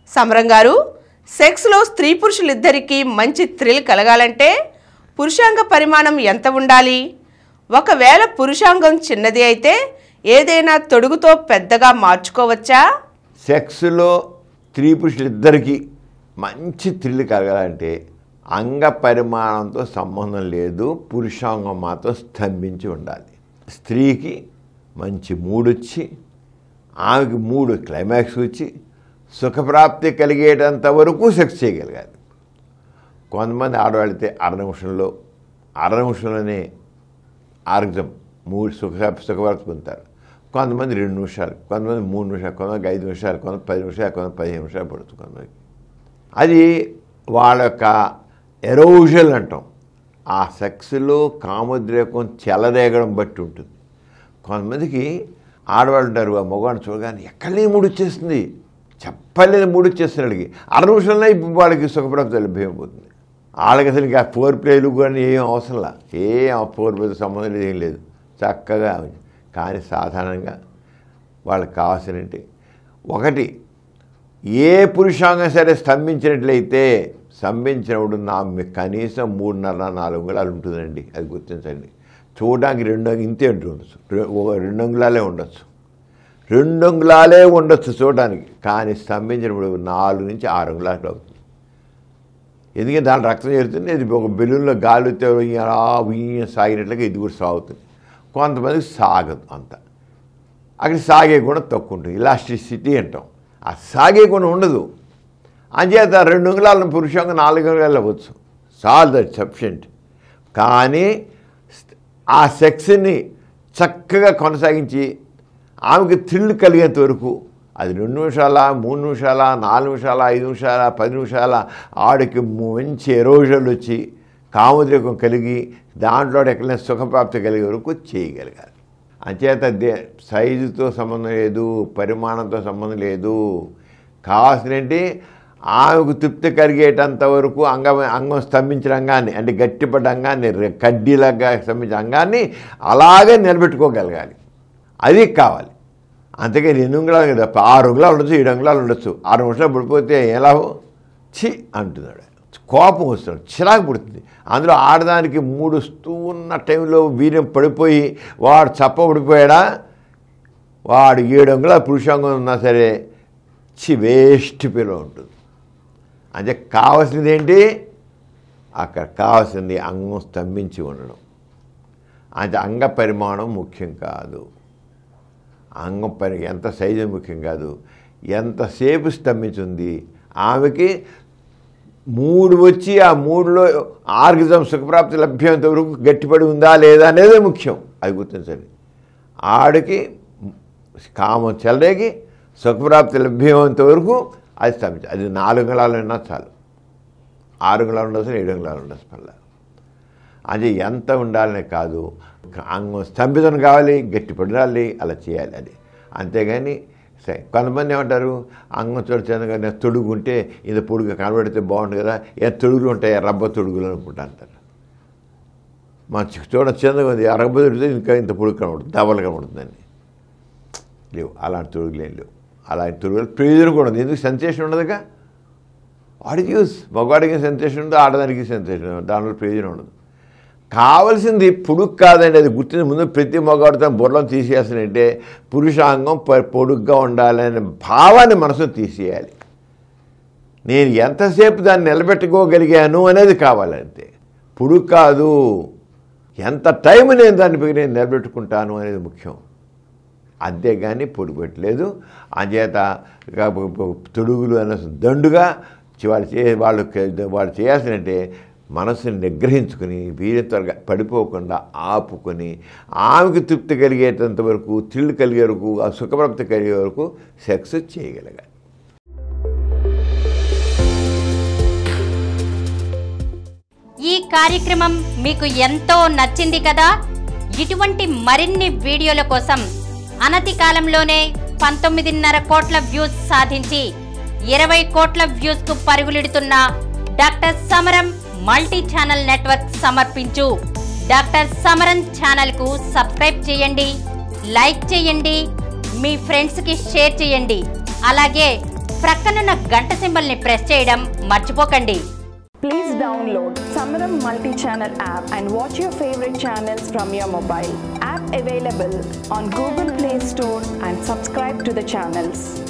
సమరం గారు సెక్స్లో స్త్రీ పురుషులిద్దరికీ మంచి థ్రిల్ కలగాలంటే పురుషాంగ పరిమాణం ఎంత ఉండాలి ఒకవేళ పురుషాంగం చిన్నది అయితే ఏదైనా తొడుగుతో పెద్దగా మార్చుకోవచ్చా సెక్స్లో స్త్రీ పురుషులిద్దరికీ మంచి థ్రిల్ కలగాలంటే అంగ పరిమాణంతో సంబంధం లేదు పురుషాంగం మాత్రం స్తంభించి ఉండాలి స్త్రీకి మంచి మూడొచ్చి ఆమెకి మూడు క్లైమాక్స్ వచ్చి సుఖప్రాప్తి కలిగేటంత వరకు సెక్స్ చేయగలగాలి కొంతమంది ఆడవాళ్ళైతే అర నిమిషంలో అర నిమిషంలోనే ఆర్గజం మూడు సుఖ సుఖప్రాప్తి పొందుతారు కొంతమంది రెండు నిమిషాలు కొంతమంది మూడు నిమిషాలు కొంతమంది ఐదు నిమిషాలు కొంత పది నిమిషాలు కొంత పదిహేను నిమిషాలు పడుతుంది కొంతమందికి అది వాళ్ళ యొక్క ఎరోజల్ అంటాం ఆ సెక్స్లో కామోద్రేకం చెలరేగడం బట్టి ఉంటుంది కొంతమందికి ఆడవాళ్ళు ఉంటారు ఆ మగవాడిని చూడగానే ఎక్కడనే మూడు వచ్చేస్తుంది చెప్పలేదు మూడు వచ్చేస్తున్నాడికి అర నిమిషంలో ఇప్పుడు వాళ్ళకి సుఖప్రాప్తి లభ్యమైపోతుంది వాళ్ళకి అసలు ఇంకా ఫోర్ ప్లేలు కానీ ఏం అవసరంలా ఏం ఫోర్ ప్లేతో సంబంధం లేదు ఏం లేదు చక్కగా కానీ సాధారణంగా వాళ్ళకి కావాల్సినట్టు ఒకటి ఏ పురుషాంగం సరే స్తంభించినట్లయితే స్తంభించినప్పుడు నా మీ- కనీసం మూడున్నర నాలుగు అంగుళాలు ఉంటుందండి అది గుర్తించండి చూడడానికి రెండు అంగు- ఇంతే ఉండొచ్చు రె- ఒక రెండు అంగుళాలే ఉండొచ్చు రెండు అంగుళాలే ఉండొచ్చు చూడడానికి కానీ స్తంభించినప్పుడు నాలుగు నుంచి ఆరు అంగుళాలు అవుతుంది ఎందుకంటే దాని రక్తం చేరుతుంది ఇది ఒక బెలూన్లో గాలి వస్తే అలా ఉయ్య సాగినట్లుగా ఇది కూడా సాగుతుంది కొంతమందికి సాగదు అంత అక్కడ సాగే గుణం తక్కువ ఉంటుంది ఇలాస్టిసిటీ అంటాం ఆ సాగే గుణం ఉండదు అంచేత రెండు అంగుళాలను పురుషంగా నాలుగు అంగుళాలు అవ్వచ్చు చాలు దట్ సఫిషియంట్ కానీ ఆ సెక్స్ని చక్కగా కొనసాగించి ఆమెకి థ్రిల్ కలిగేంత వరకు అది రెండు నిమిషాల మూడు నిమిషాల నాలుగు నిమిషాల ఐదు నిమిషాల పది నిమిషాల ఆడికి మంచి ఎరోజన్లు వచ్చి కామోద్రేకం కలిగి దాంట్లో ఎక్కడైనా సుఖప్రాప్తి కలిగే వరకు చేయగలగాలి అంచేత దే సైజుతో సంబంధం లేదు పరిమాణంతో సంబంధం లేదు కావాల్సినంటే ఆమెకు తృప్తి కలిగేటంత వరకు అంగం అంగం స్తంభించిన అంగాన్ని అంటే గట్టిపడ్డ అంగాన్ని రె- కడ్డీలాగా స్తంభించిన అంగాన్ని అలాగే నిలబెట్టుకోగలగాలి అది కావాలి అంతేకాని ఎన్ని ఉంగళాలు కదా ఆరు ఉంగళాలు ఉండొచ్చు ఏడు ఉంగళాలు ఉండొచ్చు ఆరు నిమిషాలు పడిపోతే ఎలా చి అంటున్నాడు కోపం వస్తున్నాడు చిరాకు పుడుతుంది అందులో ఆడదానికి మూడుస్తూ ఉన్న టైంలో వీర్యం పడిపోయి వాడు చప్ప పడిపోయాడా వాడు ఏడు అంగుళాల పురుషాంగం ఉన్నా సరే చి వేస్ట్ పిల్ల ఉంటుంది అంటే కావాల్సింది ఏంటి అక్కడ కావాల్సింది అంగం స్తంభించి ఉండడం అంటే అంగ పరిమాణం ముఖ్యం కాదు అంగం పరి ఎంత సైజు ముఖ్యం కాదు ఎంతసేపు స్తంభించింది ఆమెకి మూడు వచ్చి ఆ మూడులో ఆర్గిజం సుఖప్రాప్తి లభ్యమంత వరకు గట్టిపడి ఉందా లేదా అనేదే ముఖ్యం అది గుర్తించండి ఆడికి కామం చెలరేగి సుఖప్రాప్తి లభ్యమంత వరకు అది స్తంభించాలి అది నాలుగు అంగుళాలు ఉన్నా చాలు ఆరు అంగుళాలు ఉండొచ్చు ఏడు అంగుళాలు ఉండొచ్చు పర్లేదు అది ఎంత ఉండాలనే కాదు అంగం స్తంభితం కావాలి గట్టి పడాలి అలా చేయాలి అది అంతేగాని సరే కొంతమంది ఏమంటారు అంగం చూడచేందుగా తొడుగు ఉంటే ఇది పొడుగు కనబడితే బాగుంటుంది కదా ఏ తొడుగులు ఉంటాయి రబ్బ తొడుగులు అనుకుంటా అంటారు మా చూడ చందగా ఉంది ఆ రబ్బ తొడిగితే ఇంకా ఇంత పొడుగు కనబడుతుంది దవలు కనబడుతుందండి లేవు అలాంటి తొడుగులు ఏం లేవు అలాంటి తొడుగులు ప్రయోజనం కూడా ఉంది ఎందుకు సెన్సేషన్ ఉండదుగా వాడికి యూస్ మగవాడికి సెన్సేషన్ ఉండదు ఆడదానికి సెన్సేషన్ ఉండదు దానివల్ల ప్రయోజనం ఉండదు కావలసింది పొడుగు కాదండి అది గుర్తిన ముందు ప్రతి మగవాడితో బుర్రం తీసేయాల్సిందంటే పురుషాంగం ప- పొడుగ్గా ఉండాలనే భావాన్ని మనసులో తీసేయాలి నేను ఎంతసేపు దాన్ని నిలబెట్టుకోగలిగాను అనేది కావాలంతే పొడుగు కాదు ఎంత టైం నేను దాన్ని పెరిగి నేను నిలబెట్టుకుంటాను అనేది ముఖ్యం అంతేగాని పొడుగు పెట్టలేదు అంచేత ఇక తొడుగులు అన్న దండుగా చి- వాళ్ళు చే వాళ్ళు కే- వాళ్ళు చేయాల్సినంటే మనసుని నిగ్రహించుకుని వీరితో పడిపోకుండా ఆపుకొని ఆమెకు తృప్తి కలిగేటంత వరకు థ్రిల్ కలిగే వరకు ఆ సుఖప్రాప్తి కలిగే వరకు సెక్స్ చేయగలగాలి ఈ కార్యక్రమం మీకు ఎంతో నచ్చింది కదా ఇటువంటి మరిన్ని వీడియోల కోసం అనతి కాలంలోనే పంతొమ్మిదిన్నర కోట్ల వ్యూస్ సాధించి ఇరవై కోట్ల వ్యూస్ కు పరుగులిడుతున్న doctor Samaram multi channel network సమర్పించు డాక్టర్ సమరం ఛానల్ కు సబ్స్క్రైబ్ చేయండి లైక్ చేయండి మీ ఫ్రెండ్స్ కి షేర్ చేయండి అలాగే ప్రక్కనున్న గంట సింబల్ని ప్రెస్ చేయడం మర్చిపోకండి Please download Samaram multi-channel app and watch your favorite channels from your mobile. App available on Google Play Store and subscribe to the channels.